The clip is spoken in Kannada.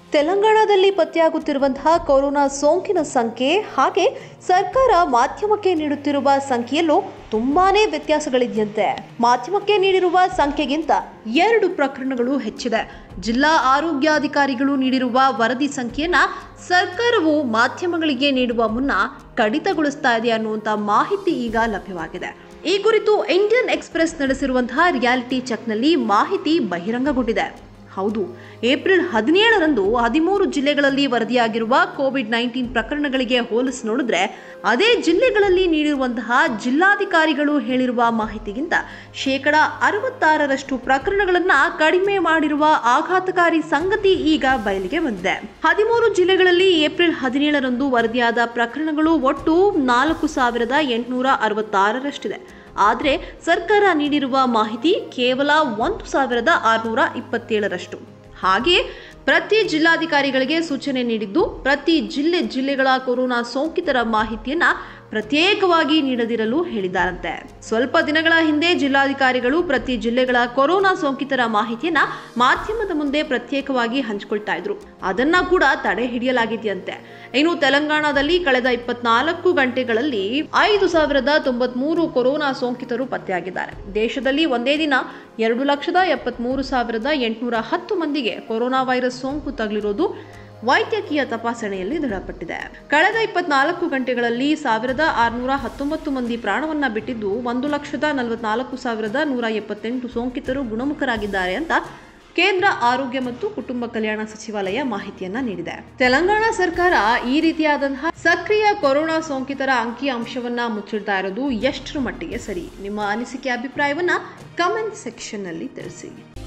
ತೆಲಂಗಾಣದಲ್ಲಿ ಪತ್ತೆಯಾಗುತ್ತಿರುವಂತಹ ಕೊರೋನಾ ಸೋಂಕಿನ ಸಂಖ್ಯೆ ಹಾಗೆ ಸರ್ಕಾರ ಮಾಧ್ಯಮಕ್ಕೆ ನೀಡುತ್ತಿರುವ ಸಂಖ್ಯೆಯಲ್ಲೂ ತುಂಬಾನೇ ವ್ಯತ್ಯಾಸಗಳಿದೆಯಂತೆ ಮಾಧ್ಯಮಕ್ಕೆ ನೀಡಿರುವ ಸಂಖ್ಯೆಗಿಂತ ಎರಡು ಪ್ರಕರಣಗಳು ಹೆಚ್ಚಿದೆ ಜಿಲ್ಲಾ ಆರೋಗ್ಯಾಧಿಕಾರಿಗಳು ನೀಡಿರುವ ವರದಿ ಸಂಖ್ಯೆಯನ್ನ ಸರ್ಕಾರವು ಮಾಧ್ಯಮಗಳಿಗೆ ನೀಡುವ ಮುನ್ನ ಕಡಿತಗೊಳಿಸ್ತಾ ಇದೆ ಅನ್ನುವಂಥ ಮಾಹಿತಿ ಈಗ ಲಭ್ಯವಾಗಿದೆ ಈ ಕುರಿತು ಇಂಡಿಯನ್ ಎಕ್ಸ್ಪ್ರೆಸ್ ನಡೆಸಿರುವಂತಹ ರಿಯಾಲಿಟಿ ಚೆಕ್ನಲ್ಲಿ ಮಾಹಿತಿ ಬಹಿರಂಗಗೊಂಡಿದೆ ಹೌದು ಏಪ್ರಿಲ್ ಹದಿನೇಳರಂದು ಹದಿಮೂರು ಜಿಲ್ಲೆಗಳಲ್ಲಿ ವರದಿಯಾಗಿರುವ ಕೋವಿಡ್ ನೈನ್ಟೀನ್ ಪ್ರಕರಣಗಳಿಗೆ ಹೋಲಿಸಿ ನೋಡಿದ್ರೆ ಅದೇ ಜಿಲ್ಲೆಗಳಲ್ಲಿ ನೀಡಿರುವಂತಹ ಜಿಲ್ಲಾಧಿಕಾರಿಗಳು ಹೇಳಿರುವ ಮಾಹಿತಿಗಿಂತ ಶೇಕಡ ಅರವತ್ತಾರರಷ್ಟು ಪ್ರಕರಣಗಳನ್ನ ಕಡಿಮೆ ಮಾಡಿರುವ ಆಘಾತಕಾರಿ ಸಂಗತಿ ಈಗ ಬಯಲಿಗೆ ಬಂದಿದೆ ಹದಿಮೂರು ಜಿಲ್ಲೆಗಳಲ್ಲಿ ಏಪ್ರಿಲ್ ಹದಿನೇಳರಂದು ವರದಿಯಾದ ಪ್ರಕರಣಗಳು ಒಟ್ಟು ನಾಲ್ಕು ಸಾವಿರದ ಎಂಟುನೂರ ಅರವತ್ತಾರರಷ್ಟಿದೆ ಆದರೆ ಸರ್ಕಾರ ನೀಡಿರುವ ಮಾಹಿತಿ ಕೇವಲ ಒಂದು ಸಾವಿರದ ಆರುನೂರ ಇಪ್ಪತ್ತೇಳರಷ್ಟು ಹಾಗೆಯೇ ಪ್ರತಿ ಜಿಲ್ಲಾಧಿಕಾರಿಗಳಿಗೆ ಸೂಚನೆ ನೀಡಿದ್ದು ಪ್ರತಿ ಜಿಲ್ಲೆ ಜಿಲ್ಲೆಗಳ ಕೊರೋನಾ ಸೋಂಕಿತರ ಮಾಹಿತಿಯನ್ನ ಪ್ರತ್ಯೇಕವಾಗಿ ನೀಡದಿರಲು ಹೇಳಿದ್ದಾರಂತೆ ಸ್ವಲ್ಪ ದಿನಗಳ ಹಿಂದೆ ಜಿಲ್ಲಾಧಿಕಾರಿಗಳು ಪ್ರತಿ ಜಿಲ್ಲೆಗಳ ಕೊರೋನಾ ಸೋಂಕಿತರ ಮಾಹಿತಿಯನ್ನ ಮಾಧ್ಯಮದ ಮುಂದೆ ಪ್ರತ್ಯೇಕವಾಗಿ ಹಂಚಿಕೊಳ್ತಾ ಇದ್ರು ಅದನ್ನ ಕೂಡ ತಡೆ ಹಿಡಿಯಲಾಗಿದೆಯಂತೆ ಇನ್ನು ತೆಲಂಗಾಣದಲ್ಲಿ ಕಳೆದ ಇಪ್ಪತ್ನಾಲ್ಕು ಗಂಟೆಗಳಲ್ಲಿ ಐದು ಸಾವಿರದ ತೊಂಬತ್ಮೂರು ಕೊರೋನಾ ಸೋಂಕಿತರು ಪತ್ತೆಯಾಗಿದ್ದಾರೆ ದೇಶದಲ್ಲಿ ಒಂದೇ ದಿನ ಎರಡು ಲಕ್ಷದ ಎಪ್ಪತ್ಮೂರು ಸಾವಿರದ ಎಂಟುನೂರ ಹತ್ತು ಮಂದಿಗೆ ಕೊರೋನಾ ವೈರಸ್ ಸೋಂಕು ತಗುಲಿರೋದು ವೈದ್ಯಕೀಯ ತಪಾಸಣೆಯಲ್ಲಿ ದೃಢಪಟ್ಟಿದೆ ಕಳೆದ ಇಪ್ಪತ್ನಾಲ್ಕು ಗಂಟೆಗಳಲ್ಲಿ ಸಾವಿರದ ಆರುನೂರ ಹತ್ತೊಂಬತ್ತು ಮಂದಿ ಪ್ರಾಣವನ್ನ ಬಿಟ್ಟಿದ್ದು ಒಂದು ಲಕ್ಷದ ನಲವತ್ನಾಲ್ಕು ಸಾವಿರದ ನೂರ ಎಪ್ಪತ್ತೆಂಟು ಸೋಂಕಿತರು ಗುಣಮುಖರಾಗಿದ್ದಾರೆ ಅಂತ ಕೇಂದ್ರ ಆರೋಗ್ಯ ಮತ್ತು ಕುಟುಂಬ ಕಲ್ಯಾಣ ಸಚಿವಾಲಯ ಮಾಹಿತಿಯನ್ನ ನೀಡಿದೆ ತೆಲಂಗಾಣ ಸರ್ಕಾರ ಈ ರೀತಿಯಾದಂತಹ ಸಕ್ರಿಯ ಕೊರೋನಾ ಸೋಂಕಿತರ ಅಂಕಿ ಅಂಶವನ್ನ ಮುಚ್ಚಿಡ್ತಾ ಇರೋದು ಎಷ್ಟರ ಮಟ್ಟಿಗೆ ಸರಿ ನಿಮ್ಮ ಅನಿಸಿಕೆ ಅಭಿಪ್ರಾಯವನ್ನ ಕಮೆಂಟ್ ಸೆಕ್ಷನ್ ನಲ್ಲಿ ತಿಳಿಸಿ